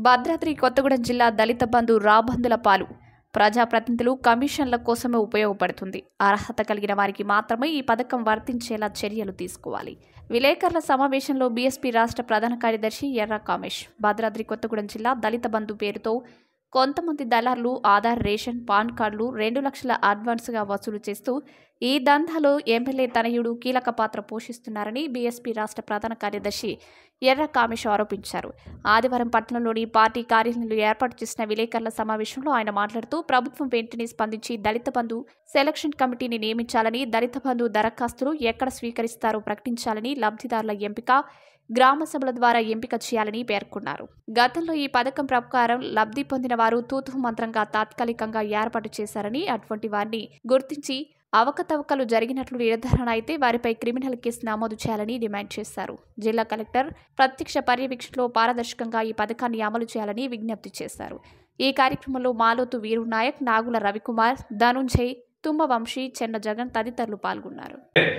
భద్రాద్రి కొత్తగూడెం జిల్లా దళిత బంధు రాబందుల పాలు ప్రజాప్రతినిధులు కమిషన్ల కోసమే ఉపయోగపడుతుంది అర్హత కలిగిన వారికి మాత్రమే ఈ పథకం వర్తించేలా చర్యలు తీసుకోవాలి విలేకరుల సమావేశంలో బీఎస్పీ రాష్ట్ర ప్రధాన కార్యదర్శి ఎర్ర కామేష్ భద్రాద్రి కొత్తగూడెం జిల్లా దళిత బంధు పేరుతో కొంతమంది దళారులు ఆధార్ రేషన్ పాన్ కార్డులు రెండు లక్షల అడ్వాన్స్గా వసూలు చేస్తూ ఈ దందాలో ఎమ్మెల్యే తనయుడు కీలక పాత్ర పోషిస్తున్నారని బీఎస్పీ రాష్ట్ర ప్రధాన కార్యదర్శి ఎర్ర కామేష్ ఆరోపించారు ఆదివారం పట్టణంలోని పార్టీ కార్యాలయంలో ఏర్పాటు చేసిన విలేకరుల సమావేశంలో ఆయన మాట్లాడుతూ ప్రభుత్వం వెంటనే స్పందించి దళిత బంధు సెలక్షన్ కమిటీని నియమించాలని దళిత బంధు దరఖాస్తులు ఎక్కడ స్వీకరిస్తారో ప్రకటించాలని లబ్ధిదారుల ఎంపిక గ్రామ సభల ద్వారా ఎంపిక చేయాలని పేర్కొన్నారు గతంలో ఈ పథకం ప్రకారం లబ్ధి పొందిన వారు తూతు మంత్రంగా తాత్కాలికంగా ఏర్పాటు చేశారని అటువంటి వారిని గుర్తించి అవకతవకలు జరిగినట్లు నిర్ధారణ అయితే వారిపై క్రిమినల్ కేసు నమోదు చేయాలని డిమాండ్ చేశారు జిల్లా కలెక్టర్ ప్రత్యక్ష పర్యవేక్షణలో పారదర్శకంగా ఈ పథకాన్ని అమలు చేయాలని విజ్ఞప్తి చేశారు ఈ కార్యక్రమంలో మాలోతు వీరు నాయక్ నాగుల రవికుమార్ ధనుంజయ్ తుమ్మ వంశీ చెన్న జగన్ తదితరులు పాల్గొన్నారు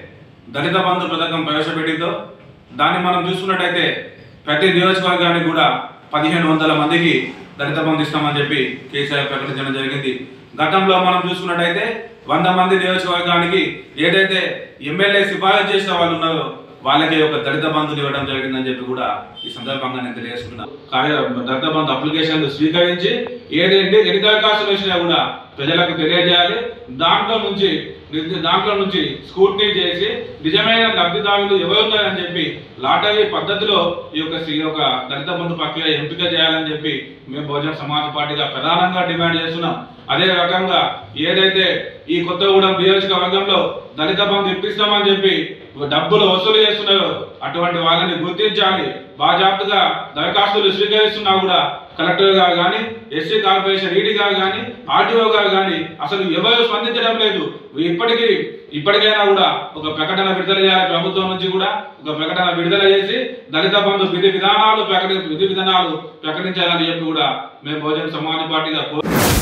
దళిత బంధు పథకం ప్రవేశపెట్టిందో దాన్ని మనం చూసుకున్నట్టయితే ప్రతి నియోజకవర్గానికి కూడా పదిహేను వందల మందికి దళిత బంధు ఇస్తామని చెప్పి కేసీఆర్ ప్రకటించడం జరిగింది గతంలో మనం చూసుకున్నట్టయితే వంద మంది నియోజకవర్గానికి ఏదైతే ఎమ్మెల్యే సిఫారసు చేసిన వాళ్ళు ఉన్నారో వాళ్ళకి ఒక దళిత బంధుని ఇవ్వడం జరిగిందని చెప్పి కూడా ఈ సందర్భంగా నేను తెలియజేసుకున్నాను కార్య దళిత బంధు అప్లికేషన్లు స్వీకరించి ఏదేంటి ఎన్ని దరఖాస్తులు వచ్చినా కూడా ప్రజలకు తెలియజేయాలి దాంట్లో నుంచి నిర్ది- దాంట్లో నుంచి స్కూట్నీ చేసి నిజమైన లబ్ధిదారులు ఎవరున్నారని చెప్పి లాటరీ పద్ధతిలో ఈ యొక్క ఈ యొక్క దళిత బంధు ప్రక్రియ ఎంపిక చేయాలని చెప్పి మేము బహుజన సమాజ్ పార్టీగా ప్రధానంగా డిమాండ్ చేస్తున్నాం అదే రకంగా ఏదైతే ఈ కొత్తగూడెం నియోజకవర్గంలో దళిత బంధు ఇప్పిస్తామని చెప్పి డబ్బులు వసూలు చేస్తున్నారో అటువంటి వాళ్ళని గుర్తించాలి బాజాప్తుగా దరఖాస్తులు స్వీకరిస్తున్నా కూడా కలెక్టర్ గారు కానీ ఎస్సీ కార్పొరేషన్ ఈడీ గారు కానీ ఆర్టీఓ గారు కానీ అసలు ఎవరు స్పందించడం లేదు ఇప్పటికీ ఇప్పటికైనా కూడా ఒక ప్రకటన విడుదల చేయాలి ప్రభుత్వం నుంచి కూడా ఒక ప్రకటన విడుదల చేసి దళిత బంధు విధి విధానాలు ప్రకటి విధి విధానాలు ప్రకటించాలని చెప్పి కూడా మేము బహుజన సమాజ్ పార్టీగా కోరు